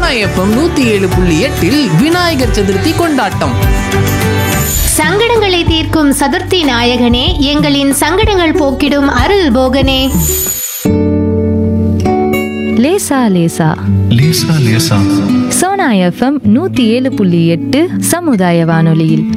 Sona FM நூத்தி ஏழு புள்ளி எட்டில் விநாயகர் சதுர்த்தி கொண்டாட்டம் சங்கடங்களை தீர்க்கும் சதுர்த்தி நாயகனே எங்களின் சங்கடங்கள் போக்கிடும் அருள் போகனே லேசா லேசா லேசா லேசா சோனா எஃப்எம் நூத்தி ஏழு புள்ளி எட்டு சமுதாய வானொலியில்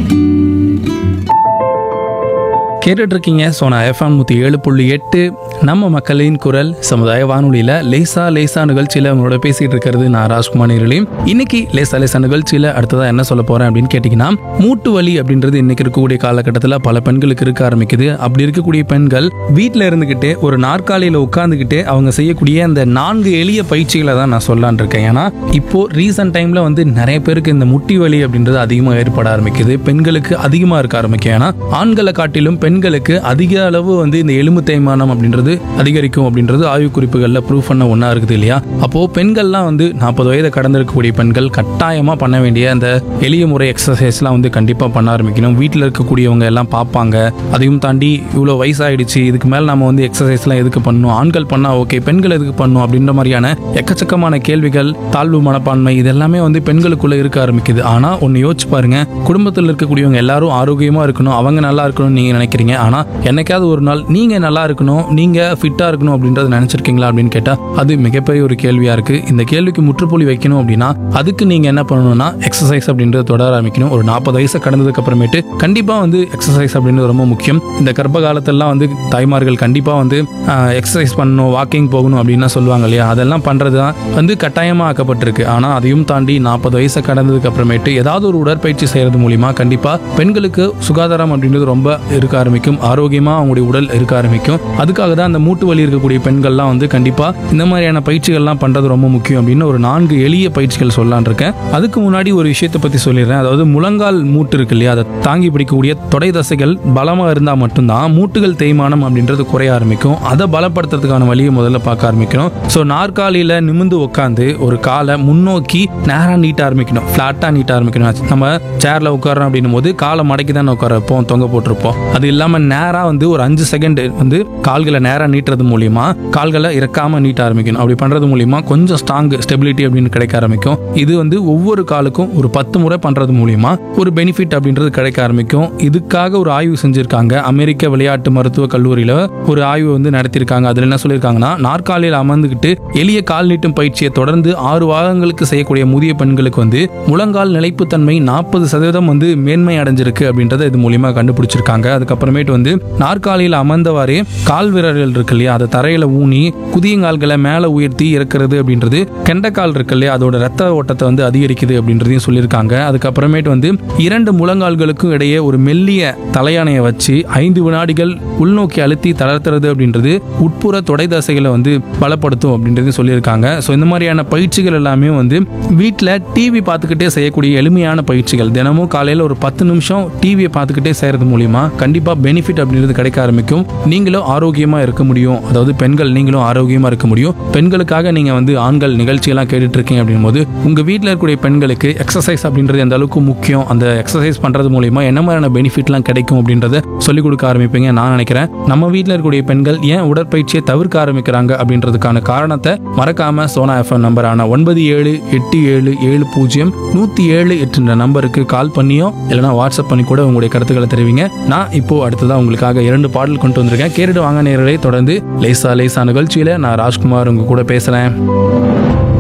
கேட்டுட்டு இருக்கீங்க சோனா எஃப்எம் நூற்றி ஏழு புள்ளி எட்டு நம்ம மக்களின் குரல் சமுதாய வானொலியில் லேசா லேசா நிகழ்ச்சியில் உங்களோட பேசிட்டு இருக்கிறது நான் ராஜ்குமார் நேரலையும் இன்னைக்கு லேசா லேசா நிகழ்ச்சியில் அடுத்ததாக என்ன சொல்ல போறேன் அப்படின்னு கேட்டிங்கன்னா மூட்டு வலி அப்படின்றது இன்னைக்கு இருக்கக்கூடிய காலகட்டத்தில் பல பெண்களுக்கு இருக்க ஆரம்பிக்குது அப்படி இருக்கக்கூடிய பெண்கள் வீட்டில் இருந்துக்கிட்டே ஒரு நாற்காலியில் உட்காந்துக்கிட்டே அவங்க செய்யக்கூடிய அந்த நான்கு எளிய பயிற்சிகளை தான் நான் சொல்லலான் இருக்கேன் ஏன்னா இப்போ ரீசன்ட் டைமில் வந்து நிறைய பேருக்கு இந்த முட்டி வலி அப்படின்றது அதிகமாக ஏற்பட ஆரம்பிக்குது பெண்களுக்கு அதிகமாக இருக்க ஆரம்பிக்கும் ஏன்னா ஆண்களை காட்டிலும் பெண்களுக்கு அதிக அளவு வந்து இந்த எலும்பு தேய்மானம் அப்படின்றது அதிகரிக்கும் அப்படின்றது ஆய்வு குறிப்புகளில் ப்ரூவ் பண்ண ஒன்றா இருக்குது இல்லையா அப்போது பெண்கள்லாம் வந்து நாற்பது வயதை கடந்திருக்கக்கூடிய பெண்கள் கட்டாயமாக பண்ண வேண்டிய அந்த எளிய முறை எக்ஸசைஸ்லாம் வந்து கண்டிப்பாக பண்ண ஆரம்பிக்கணும் வீட்டில் இருக்கக்கூடியவங்க எல்லாம் பார்ப்பாங்க அதையும் தாண்டி இவ்வளோ வயசாயிடுச்சு இதுக்கு மேலே நம்ம வந்து எக்ஸசைஸ்லாம் எதுக்கு பண்ணணும் ஆண்கள் பண்ணால் ஓகே பெண்கள் எதுக்கு பண்ணணும் அப்படின்ற மாதிரியான எக்கச்சக்கமான கேள்விகள் தாழ்வு மனப்பான்மை இதெல்லாமே வந்து பெண்களுக்குள்ள இருக்க ஆரம்பிக்குது ஆனால் ஒன்று யோசிச்சு பாருங்க குடும்பத்தில் இருக்கக்கூடியவங்க எல்லாரும் ஆரோக்கியமாக இருக்கணும் அவங்க நல்லா இருக்கணும்னு நீங்கள் நினைக்கிறீங்க ஆனால் என்னைக்காவது ஒரு நாள் நீங்கள் நல்லா இருக்கணும் நீங்கள் ஃபிட்டாக இருக்கணும் அப்படின்றத நினச்சிருக்கீங்களா அப்படின்னு கேட்டால் அது மிகப்பெரிய ஒரு கேள்வியாக இருக்குது இந்த கேள்விக்கு முற்றுப்புள்ளி வைக்கணும் அப்படின்னா அதுக்கு நீங்கள் என்ன பண்ணணும்னா எக்ஸசைஸ் அப்படின்றத தொடர ஆரம்பிக்கணும் ஒரு நாற்பது வயசு கடந்ததுக்கு அப்புறமேட்டு கண்டிப்பாக வந்து எக்ஸசைஸ் அப்படின்றது ரொம்ப முக்கியம் இந்த கர்ப்ப காலத்திலலாம் வந்து தாய்மார்கள் கண்டிப்பாக வந்து எக்ஸசைஸ் பண்ணணும் வாக்கிங் போகணும் அப்படின்னு சொல்லுவாங்க இல்லையா அதெல்லாம் பண்ணுறது தான் வந்து கட்டாயமாக ஆக்கப்பட்டிருக்கு ஆனால் அதையும் தாண்டி நாற்பது வயசை கடந்ததுக்கு அப்புறமேட்டு ஏதாவது ஒரு உடற்பயிற்சி செய்கிறது மூலிமா கண்டிப்பாக பெண்களுக்கு சுகாதாரம் அப்படின்றது ரொம்ப இருக்க ஆரம்பிக்கும் ஆரோக்கியமாக அவங்களுடைய உடல் இருக்க ஆரம்பிக்கும் அதுக்காக தான் அந்த மூட்டு வலி இருக்கக்கூடிய பெண்கள்லாம் வந்து கண்டிப்பாக இந்த மாதிரியான பயிற்சிகள்லாம் பண்ணுறது ரொம்ப முக்கியம் அப்படின்னு ஒரு நான்கு எளிய பயிற்சிகள் சொல்லலான் இருக்கேன் அதுக்கு முன்னாடி ஒரு விஷயத்தை பற்றி சொல்லிடுறேன் அதாவது முழங்கால் மூட்டு இருக்கு இல்லையா அதை தாங்கி பிடிக்கக்கூடிய தொடை தசைகள் பலமாக இருந்தால் மட்டும்தான் மூட்டுகள் தேய்மானம் அப்படின்றது குறைய ஆரம்பிக்கும் அதை பலப்படுத்துறதுக்கான வழியை முதல்ல பார்க்க ஆரம்பிக்கணும் ஸோ நாற்காலியில் நிமிந்து உட்காந்து ஒரு காலை முன்னோக்கி நேராக நீட்ட ஆரம்பிக்கணும் ஃப்ளாட்டாக நீட்ட ஆரம்பிக்கணும் நம்ம சேரில் உட்காரோம் அப்படின்னும் போது காலை மடக்கி தான் உட்கார வைப்போம் தொங்க போட்டிருப்போம் அது இல்லாமல் நேராக வந்து ஒரு அஞ்சு செகண்ட் வந்து கால்களை நேராக நீட்டுறது மூலியமா கால்களை இறக்காம நீட்ட ஆரம்பிக்கணும் அப்படி பண்ணுறது மூலியமா கொஞ்சம் ஸ்ட்ராங் ஸ்டெபிலிட்டி அப்படின்னு கிடைக்க ஆரம்பிக்கும் இது வந்து ஒவ்வொரு காலுக்கும் ஒரு பத்து முறை பண்ணுறது மூலியமா ஒரு பெனிஃபிட் அப்படின்றது கிடைக்க ஆரம்பிக்கும் இதுக்காக ஒரு ஆய்வு செஞ்சிருக்காங்க அமெரிக்க விளையாட்டு மருத்துவ கல்லூரியில் ஒரு ஆய்வு வந்து நடத்தியிருக்காங்க அதில் என்ன சொல்லியிருக்காங்கன்னா நாற்காலியில் அமர்ந்துக்கிட்டு எளிய கால் நீட்டும் பயிற்சியை தொடர்ந்து ஆறு வாரங்களுக்கு செய்யக்கூடிய முதிய பெண்களுக்கு வந்து முழங்கால் நிலைப்புத்தன்மை நாற்பது சதவீதம் வந்து மேன்மை அடைஞ்சிருக்கு அப்படின்றத இது மூலியமா கண்டுபிடிச்சிருக்காங்க அதுக்கப்புறமேட்டு வந்து நாற்காலியில் அமர்ந்தவாறே கால் விரல்கள் இருக்கு இல்லையா அதை தரையில ஊனி குதியங்கால்களை மேலே உயர்த்தி இறக்குறது அப்படின்றது கெண்டைக்கால் இருக்கு இல்லையா அதோட ரத்த ஓட்டத்தை வந்து அதிகரிக்குது அப்படின்றதையும் சொல்லியிருக்காங்க அதுக்கப்புறமேட்டு வந்து இரண்டு முழங்கால்களுக்கும் இடையே ஒரு மெல்லிய தலையாணையை வச்சு ஐந்து வினாடிகள் உள்நோக்கி அழுத்தி தளர்த்துறது அப்படின்றது உட்புற தொடை தசைகளை வந்து பலப்படுத்தும் அப்படின்றது சொல்லியிருக்காங்க ஸோ இந்த மாதிரியான பயிற்சிகள் எல்லாமே வந்து வீட்டில் டிவி பார்த்துக்கிட்டே செய்யக்கூடிய எளிமையான பயிற்சிகள் தினமும் காலையில் ஒரு பத்து நிமிஷம் டிவியை பார்த்துக்கிட்டே செய்கிறது மூலிமா கண்டிப்பாக பெனிஃபிட் அப்படின்றது கிடைக்க ஆரம்பிக்கும் நீங்களும் ஆரோக்கியமாக இருக்க முடியும் அதாவது பெண்கள் நீங்களும் ஆரோக்கியமாக இருக்க முடியும் பெண்களுக்காக நீங்கள் வந்து ஆண்கள் நிகழ்ச்சியெல்லாம் கேட்டுட்டு இருக்கீங்க அப்படின் போது உங்கள் வீட்டில் இருக்கக்கூடிய பெண்களுக்கு எக்ஸசைஸ் அப்படின்றது எந்த அளவுக்கு முக்கியம் அந்த எக்ஸசைஸ் பண்ணுறது மூலிமா என்ன மாதிரியான பெனிஃபிட்லாம் கிடைக்கும் அப்படின்றத சொல்லிக் கொடுக்க ஆரம்பிப்பீங்க நான் நினைக்கிறேன் நம்ம வீட்டில் இருக்கக்கூடிய பெண்கள் ஏன் உடற்பயிற்சியை தவிர்க்க ஆரம்பிக்கிறாங்க அப்படின்றதுக்கான காரணத்தை மறக்காம சோனா எஃப்எம் நம்பரான ஒன்பது ஏழு எட்டு ஏழு ஏழு பூஜ்ஜியம் நூற்றி ஏழு எட்டுன்ற நம்பருக்கு கால் பண்ணியோ இல்லைனா வாட்ஸ்அப் பண்ணி கூட உங்களுடைய கருத்துக்களை தெரிவிங்க நான் இப்போ அடுத்ததா உங்களுக்காக இரண்டு பாடல் கொண்டு வந்திருக்கேன் கேட்டுட்டு வாங்க நேரலை தொடர்ந்து லேசா லேசா நிகழ்ச்சியில நான் ராஜ்குமார் உங்க கூட பேசுறேன்